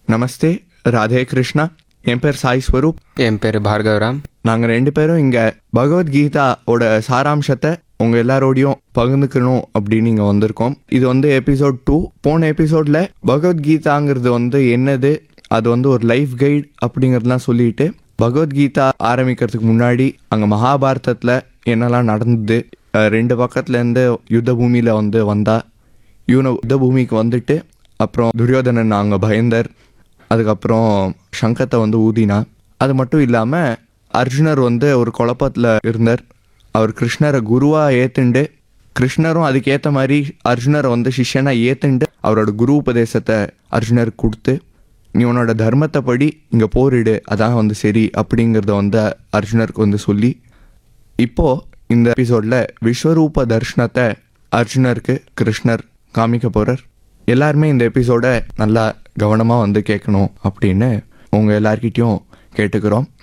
நமஸ்தே ராதே கிருஷ்ணா என் பேர் சாய் ஸ்வரூப் என் பேர் பார்கவராம் நாங்கள் ரெண்டு பேரும் இங்கே பகவத்கீதாவோட சாராம்சத்தை உங்கள் எல்லாரோடையும் பகிர்ந்துக்கணும் அப்படின்னு இங்கே வந்திருக்கோம் இது வந்து எபிசோட் டூ போன எபிசோடில் பகவத்கீதாங்கிறது வந்து என்னது அது வந்து ஒரு லைஃப் கைட் அப்படிங்கிறதுலாம் சொல்லிட்டு பகவத்கீதா ஆரம்பிக்கிறதுக்கு முன்னாடி அங்கே மகாபாரதத்தில் என்னெல்லாம் நடந்தது அஹ் ரெண்டு பக்கத்துலேருந்து யுத்த பூமியில் வந்து வந்தா இவனை யுத்த பூமிக்கு வந்துட்டு அப்புறம் துரியோதனன் அங்கே பயந்தர் அதுக்கப்புறம் சங்கத்தை வந்து ஊதினா அது மட்டும் இல்லாமல் அர்ஜுனர் வந்து ஒரு குழப்பத்தில் இருந்தார் அவர் கிருஷ்ணரை குருவாக ஏத்துண்டு கிருஷ்ணரும் அதுக்கேற்ற மாதிரி அர்ஜுனரை வந்து சிஷ்யனாக ஏத்துண்டு அவரோட குரு உபதேசத்தை அர்ஜுனருக்கு கொடுத்து நீ உன்னோட தர்மத்தை படி இங்கே போரிடு அதான் வந்து சரி அப்படிங்கிறத வந்து அர்ஜுனருக்கு வந்து சொல்லி இப்போ இந்த எபிசோட்ல விஸ்வரூப தர்ஷனத்தை அர்ஜுனருக்கு கிருஷ்ணர் காமிக்க போறார் எல்லாருமே இந்த எபிசோட நல்லா கவனமா வந்து கேட்கணும் அப்படின்னு உங்க எல்லார்கிட்டயும் கேட்டுக்கிறோம்